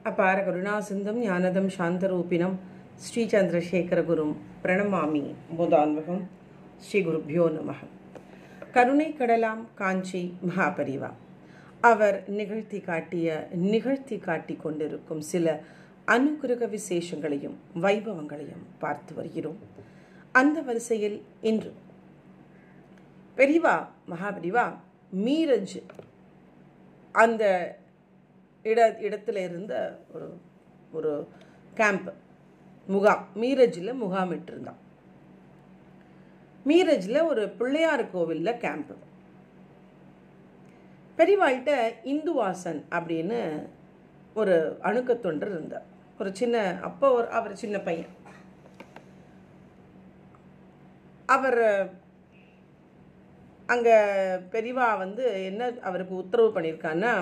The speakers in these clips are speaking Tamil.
அபார கருணாசிந்தம் ஞானதம் சாந்தரூபிணம் ஸ்ரீச்சந்திரசேகரகுரும் பிரணமாமி போதான்வகம் ஸ்ரீ குருப்பியோ நம கருணை கடலாம் காஞ்சி மகாபரிவா அவர் நிகழ்த்தி காட்டிய நிகழ்த்தி காட்டி கொண்டிருக்கும் சில அனுகிரக விசேஷங்களையும் வைபவங்களையும் பார்த்து வருகிறோம் அந்த வரிசையில் இன்று பெரிவா மகாபெரிவா மீரஜ் அந்த இட இடத்துல இருந்த ஒரு ஒரு கேம்ப் முகாம் மீரஜில் முகாமிட்டிருந்தான் மீரஜில் ஒரு பிள்ளையார் கோவிலில் கேம்ப் பெரியவாள்கிட்ட இந்துவாசன் அப்படின்னு ஒரு அணுக்கத்தொண்டர் இருந்தார் ஒரு சின்ன அப்போ ஒரு அவர் சின்ன பையன் அவர் அங்கே பெரியவா வந்து என்ன அவருக்கு உத்தரவு பண்ணியிருக்கான்னா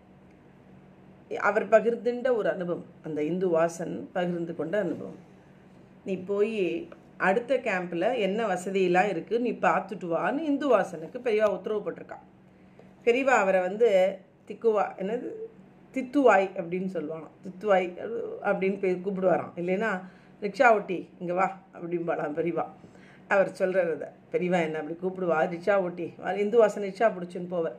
அவர் பகிர்ந்துண்ட ஒரு அனுபவம் அந்த இந்து வாசன் பகிர்ந்து கொண்ட அனுபவம் நீ போய் அடுத்த கேம்பில் என்ன வசதியெல்லாம் இருக்குது நீ பார்த்துட்டு வான்னு இந்து வாசனுக்கு பெரியவா உத்தரவு போட்டிருக்கான் பெரியவா அவரை வந்து திக்குவா என்னது தித்துவாய் அப்படின்னு சொல்லுவானாம் தித்துவாய் அப்படின்னு பே கூப்பிடுவாராம் இல்லைன்னா ரிக்ஷா ஓட்டி இங்கே வா அப்படிம்பாளாம் பெரியவா அவர் சொல்கிறத பெரியவா என்ன அப்படி கூப்பிடுவா ரிக்ஷா ஓட்டி இந்து வாசன் ரிக்ஷா பிடிச்சின்னு போவார்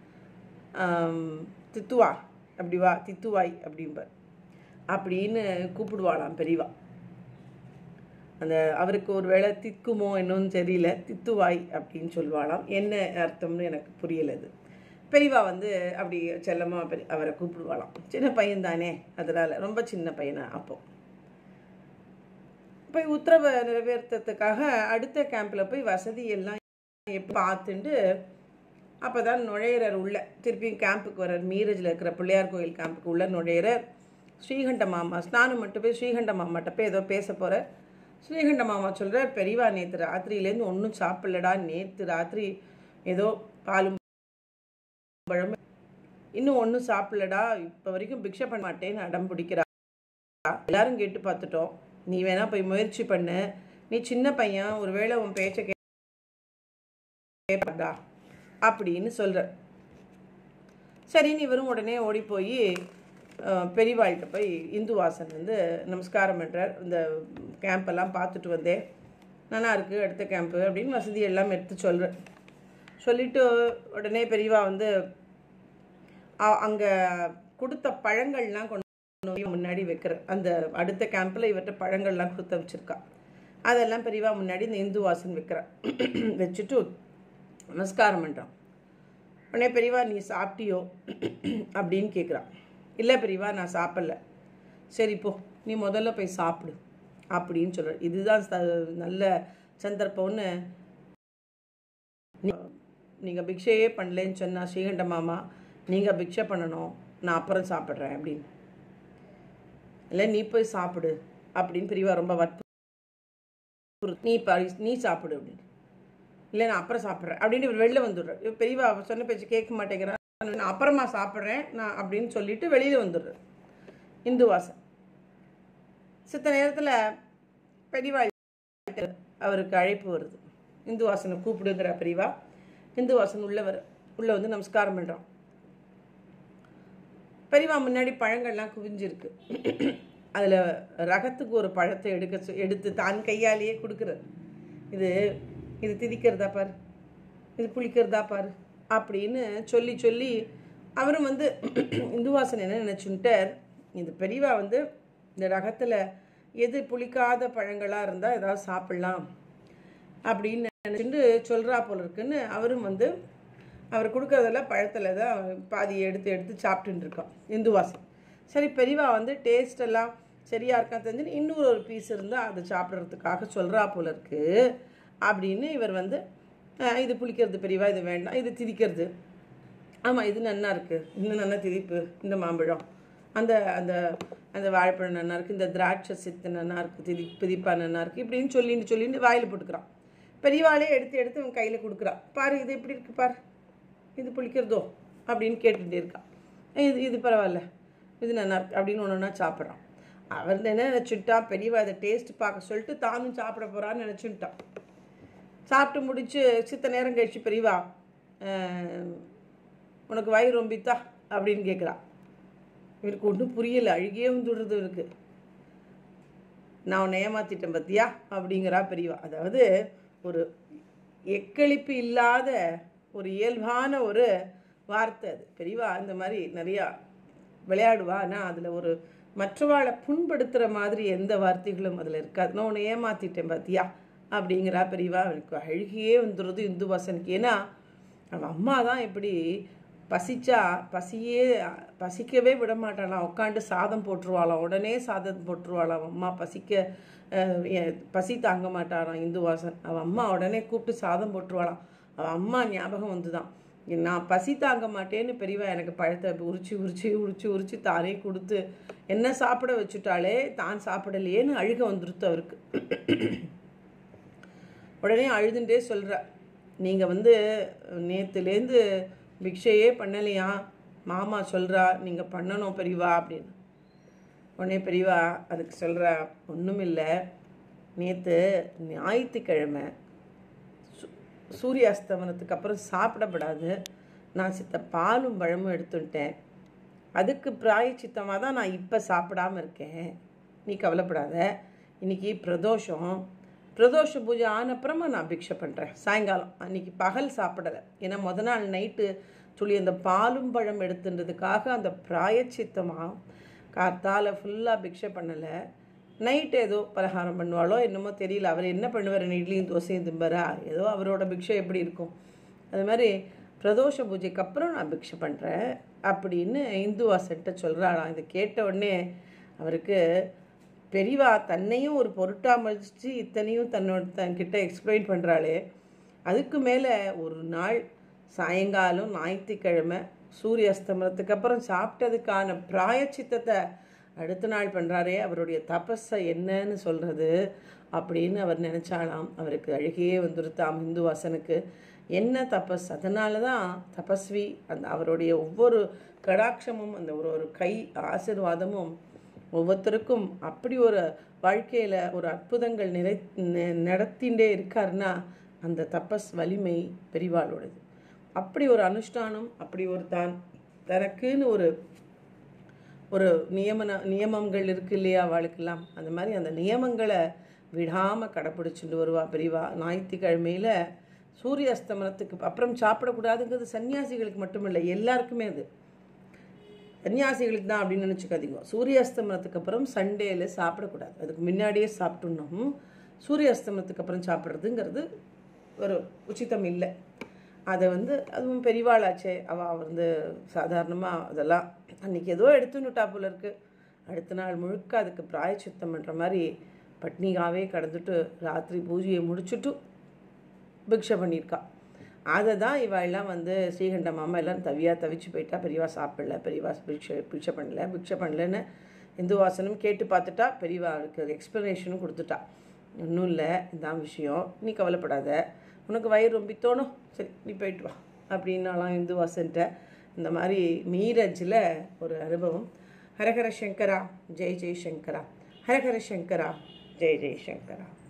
தித்துவா அப்படி வா தித்துவாய் அப்படிம்பார் அப்படின்னு கூப்பிடுவாளாம் பெரியவா அந்த அவருக்கு ஒரு வேளை திக்குமோ என்னன்னு தெரியல தித்துவாய் அப்படின்னு சொல்லுவாளாம் என்ன அர்த்தம்னு எனக்கு புரியல அது பெரியவா வந்து அப்படி செல்லமாக பெரிய அவரை கூப்பிடுவாளாம் சின்ன பையன் தானே அதனால் ரொம்ப சின்ன பையனா அப்போ போய் உத்தரவை நிறைவேற்றத்துக்காக அடுத்த கேம்பில் போய் வசதி எல்லாம் பார்த்துட்டு அப்போ தான் நுழையிறார் உள்ள திருப்பியும் கேம்புக்கு வர்றார் மீரஜில் இருக்கிற பிள்ளையார் கோயில் கேம்புக்கு உள்ள நுழையிறார் ஸ்ரீகண்ட மாமா ஸ்நானம் மட்டும் போய் ஸ்ரீகண்ட மாமாட்ட போய் ஏதோ பேச போகிறார் ஸ்ரீகண்ட மாமா சொல்கிறார் பெரியவா நேற்று ராத்திரியிலேருந்து ஒன்றும் சாப்பிடலடா நேற்று ராத்திரி ஏதோ பாலும் பழம் இன்னும் ஒன்றும் சாப்பிடலடா இப்போ வரைக்கும் பிக்ஷை பண்ண மாட்டேன்னு அடம் பிடிக்கிறா எல்லாரும் கேட்டு பார்த்துட்டோம் நீ வேணா போய் முயற்சி பண்ணு நீ சின்ன பையன் ஒருவேளை உன் பேச்சை கேட்பாடா அப்படின்னு சொல்கிற சரின்னு இவரும் உடனே ஓடி போய் பெரியவாள்கிட்ட போய் இந்து வாசன் வந்து நமஸ்காரம் பண்ணுறார் இந்த கேம்பெல்லாம் பார்த்துட்டு வந்தேன் நல்லா இருக்குது அடுத்த கேம்ப்பு அப்படின்னு வசதி எல்லாம் எடுத்து சொல்கிறேன் சொல்லிவிட்டு உடனே பெரியவா வந்து அங்கே கொடுத்த பழங்கள்லாம் கொண்டு முன்னாடி வைக்கிற அந்த அடுத்த கேம்பில் இவர்கிட்ட பழங்கள்லாம் கொடுத்து வச்சுருக்கா அதெல்லாம் பெரியவா முன்னாடி இந்த இந்து வாசன் வைக்கிறான் வச்சுட்டு நமஸ்காரம் பண்ணுறான் உடனே பெரியவா நீ சாப்பிட்டியோ அப்படின்னு கேட்குறான் இல்லை பெரியவா நான் சாப்பிடல சரி போ நீ முதல்ல போய் சாப்பிடு அப்படின்னு சொல்கிற இதுதான் நல்ல சந்தர்ப்பம்னு நீங்கள் பிக்ஷையே பண்ணலேன்னு சொன்னால் ஸ்ரீகண்ட மாமா நீங்கள் பிக்ஷை பண்ணணும் நான் அப்புறம் சாப்பிட்றேன் அப்படின்னு இல்லை நீ போய் சாப்பிடு அப்படின்னு பெரியவா ரொம்ப வற்பு நீ நீ சாப்பிடு அப்படின்னு இல்லை நான் அப்புறம் சாப்பிட்றேன் அப்படின்னு இவர் வெளில வந்துடுறார் இவர் பெரியவா சொன்ன பேச்சு கேட்க மாட்டேங்கிறான் நான் அப்புறமா சாப்பிட்றேன் நான் அப்படின்னு சொல்லிட்டு வெளியில் வந்துடுறார் இந்து வாசன் சித்த நேரத்தில் பெரியவா அவருக்கு அழைப்பு வருது இந்து வாசனை கூப்பிடுங்கிற பெரியவா இந்து வாசன் உள்ளவர் உள்ளே வந்து நமஸ்காரம் பண்ணுறான் பெரியவா முன்னாடி பழங்கள்லாம் குவிஞ்சிருக்கு அதில் ரகத்துக்கு ஒரு பழத்தை எடுக்க எடுத்து தான் கையாலேயே கொடுக்குறாரு இது இது திதிக்கிறதா பாரு இது புளிக்கிறதா பாரு அப்படின்னு சொல்லி சொல்லி அவரும் வந்து இந்துவாசன் என்ன நினச்சுட்டார் இந்த பெரியவா வந்து இந்த ரகத்தில் எது புளிக்காத பழங்களாக இருந்தால் ஏதாவது சாப்பிட்லாம் அப்படின்னு நினச்சிட்டு சொல்கிறா போல இருக்குன்னு அவரும் வந்து அவர் கொடுக்குறதெல்லாம் பழத்தில் தான் பாதி எடுத்து எடுத்து சாப்பிட்டுன்னு இருக்கோம் இந்துவாசன் சரி பெரியவா வந்து டேஸ்ட் எல்லாம் சரியாக இருக்கா தெரிஞ்சுன்னு இன்னொரு ஒரு பீஸ் இருந்தால் அதை சாப்பிட்றதுக்காக சொல்கிறா போல இருக்குது அப்படின்னு இவர் வந்து இது புளிக்கிறது பெரியவா இது வேண்டாம் இது திதிக்கிறது ஆமாம் இது நன்னா இருக்குது இன்னும் நல்லா திதிப்பு இந்த மாம்பழம் அந்த அந்த அந்த வாழைப்பழம் நல்லா இருக்குது இந்த திராட்சை சித்து நல்லா இருக்குது திதி திதிப்பா நல்லா இருக்குது இப்படின்னு சொல்லிட்டு சொல்லிட்டு வாயில் போட்டுக்கிறான் பெரியவாளே எடுத்து எடுத்து அவன் கையில் கொடுக்குறான் பாரு இது எப்படி இருக்குது பாரு இது புளிக்கிறதோ அப்படின்னு கேட்டுகிட்டே இருக்கான் இது இது பரவாயில்ல இது நல்லா இருக்கு அப்படின்னு ஒன்று ஒன்றா சாப்பிட்றான் அவர் என்ன நினச்சிட்டா பெரியவா அதை டேஸ்ட் பார்க்க சொல்லிட்டு தானும் சாப்பிட போகிறான்னு நினச்சுட்டான் சாப்பிட்டு முடிச்சு சித்த நேரம் கழிச்சு பெரியவா உனக்கு வயிறு ரொம்பித்தா அப்படின்னு கேட்குறா இவருக்கு ஒன்றும் புரியலை அழுகியே வந்துடுறது இவருக்கு நான் உன்னை ஏமாத்திட்டேன் பத்தியா அப்படிங்கிறா பெரியவா அதாவது ஒரு எக்களிப்பு இல்லாத ஒரு இயல்பான ஒரு வார்த்தை அது பெரியவா இந்த மாதிரி நிறையா விளையாடுவா ஆனால் அதில் ஒரு மற்றவாளை புண்படுத்துகிற மாதிரி எந்த வார்த்தைகளும் அதில் இருக்காது நான் உன்னை ஏமாத்திட்டேன் பாத்தியா அப்படிங்கிறா பெரியவா அவனுக்கு அழுகியே வந்துடுறது இந்து வாசனுக்கு ஏன்னா அவன் அம்மா தான் இப்படி பசிச்சா பசியே பசிக்கவே விட மாட்டாளாம் உட்காந்து சாதம் போட்டுருவாளாம் உடனே சாதம் போட்டுருவாளாம் அவன் அம்மா பசிக்க அஹ், எ- பசி தாங்க மாட்டாராம் இந்துவாசன் அவன் அம்மா உடனே கூப்பிட்டு சாதம் போட்டுருவாளாம் அவன் அம்மா ஞாபகம் வந்துதான் நான் பசி தாங்க மாட்டேன்னு பெரியவா எனக்கு பழத்தை உரிச்சு உரிச்சு உரிச்சு உரிச்சு தானே கொடுத்து என்ன சாப்பிட வச்சுட்டாலே தான் சாப்பிடலையேன்னு அழுக வந்துருத்து அவருக்கு உடனே அழுதுண்டே சொல்கிறா நீங்கள் வந்து நேற்றுலேருந்து பிக்ஷையே பண்ணலையா மாமா சொல்கிறா நீங்கள் பண்ணணும் பெரியவா அப்படின்னு உடனே பெரியவா அதுக்கு சொல்கிறா ஒன்றும் இல்லை நேற்று ஞாயிற்றுக்கிழமை சூ- சூரியாஸ்தமனத்துக்கு அப்புறம் சாப்பிடப்படாது நான் சித்த பாலும் பழமும் எடுத்துட்டேன் அதுக்கு பிராயச்சித்தமாக தான் நான் இப்போ சாப்பிடாம இருக்கேன் நீ கவலைப்படாத இன்னைக்கு பிரதோஷம் பிரதோஷ பூஜை ஆனப்புறமா நான் பிக்ஷை பண்ணுறேன் சாயங்காலம் அன்னைக்கு பகல் சாப்பிடலை ஏன்னா முத நாள் நைட்டு சொல்லி அந்த பாலும் பழம் எடுத்துன்றதுக்காக அந்த பிராயச்சித்தமாக காத்தால ஃபுல்லாக பிக்ஷை பண்ணலை நைட் ஏதோ பலகாரம் பண்ணுவாளோ என்னமோ தெரியல அவர் என்ன பண்ணுவார் இட்லியும் தோசையும் திம்பரா ஏதோ அவரோட பிக்ஷை எப்படி இருக்கும் அது மாதிரி பிரதோஷ பூஜைக்கு அப்புறம் நான் பிக்ஷை பண்ணுறேன் அப்படின்னு இந்து வாசன்ட்ட சொல்கிறாளாம் இதை கேட்ட உடனே அவருக்கு பெரியவா தன்னையும் ஒரு பொருட்டா மதிச்சு இத்தனையும் தன்னோட தன்கிட்ட எக்ஸ்பிளைன் பண்ணுறாளே அதுக்கு மேலே ஒரு நாள் சாயங்காலம் ஞாயிற்றுக்கிழமை சூரிய அஸ்தமனத்துக்கு அப்புறம் சாப்பிட்டதுக்கான பிராயச்சித்தத்தை அடுத்த நாள் பண்ணுறாரே அவருடைய தபஸை என்னன்னு சொல்கிறது அப்படின்னு அவர் நினச்சாலாம் அவருக்கு அழுகையே வந்துருத்தாம் இந்து வாசனுக்கு என்ன தபஸ் அதனால தான் தபஸ்வி அந்த அவருடைய ஒவ்வொரு கடாட்சமும் அந்த ஒரு ஒரு கை ஆசிர்வாதமும் ஒவ்வொருத்தருக்கும் அப்படி ஒரு வாழ்க்கையில் ஒரு அற்புதங்கள் நிறை ந- நடத்திண்டே இருக்காருன்னா அந்த தபஸ் வலிமை பெரிவாளோடது அப்படி ஒரு அனுஷ்டானம் அப்படி ஒரு தான் தனக்குன்னு ஒரு ஒரு நியமன நியமங்கள் இருக்கு இல்லையா அவளுக்கெல்லாம் அந்த மாதிரி அந்த நியமங்களை விடாமல் கடைப்பிடிச்சிட்டு வருவா பெரியவா ஞாயிற்றுக்கிழமையில் சூரிய அஸ்தமனத்துக்கு அப்புறம் சாப்பிடக்கூடாதுங்கிறது சன்னியாசிகளுக்கு மட்டுமில்லை எல்லாருக்குமே அது சன்னியாசிகளுக்கு தான் அப்படின்னு நினச்சிக்காதீங்க சூரிய அஸ்தமனத்துக்கு அப்புறம் சண்டேல சாப்பிடக்கூடாது அதுக்கு முன்னாடியே சாப்பிட்டுணும் சூரிய அஸ்தமனத்துக்கு அப்புறம் சாப்பிட்றதுங்கிறது ஒரு உச்சிதம் இல்லை அதை வந்து அதுவும் பெரியவாளாச்சே அவள் வந்து சாதாரணமாக அதெல்லாம் அன்றைக்கி ஏதோ எடுத்துன்னுட்டா போல இருக்கு அடுத்த நாள் முழுக்க அதுக்கு பிராயச்சித்தம் பண்ணுற மாதிரி பட்னியாகவே கடந்துட்டு ராத்திரி பூஜையை முடிச்சுட்டு பிக்ஷை பண்ணியிருக்கா அதை தான் இவ எல்லாம் வந்து ஸ்ரீகண்ட மாமா எல்லாம் தவியாக தவிச்சு போயிட்டா பெரியவா சாப்பிடல பெரியவா பிக்ஷை பிக்ஷை பண்ணல பிக்ஷை பண்ணலன்னு இந்து வாசனும் கேட்டு பார்த்துட்டா பெரியவாளுக்கு எக்ஸ்ப்ளனேஷனும் கொடுத்துட்டா ஒன்றும் இல்லை இதான் விஷயம் நீ கவலைப்படாத உனக்கு வயிறு ரொம்ப தோணும் சரி நீ போயிட்டு வா அப்படின்னாலாம் இந்து வாசன்ட்ட இந்த மாதிரி மீரஜில் ஒரு அனுபவம் ஹரஹர சங்கரா ஜெய் ஜெய் சங்கரா ஹரஹர சங்கரா ஜெய் ஜெய் சங்கரா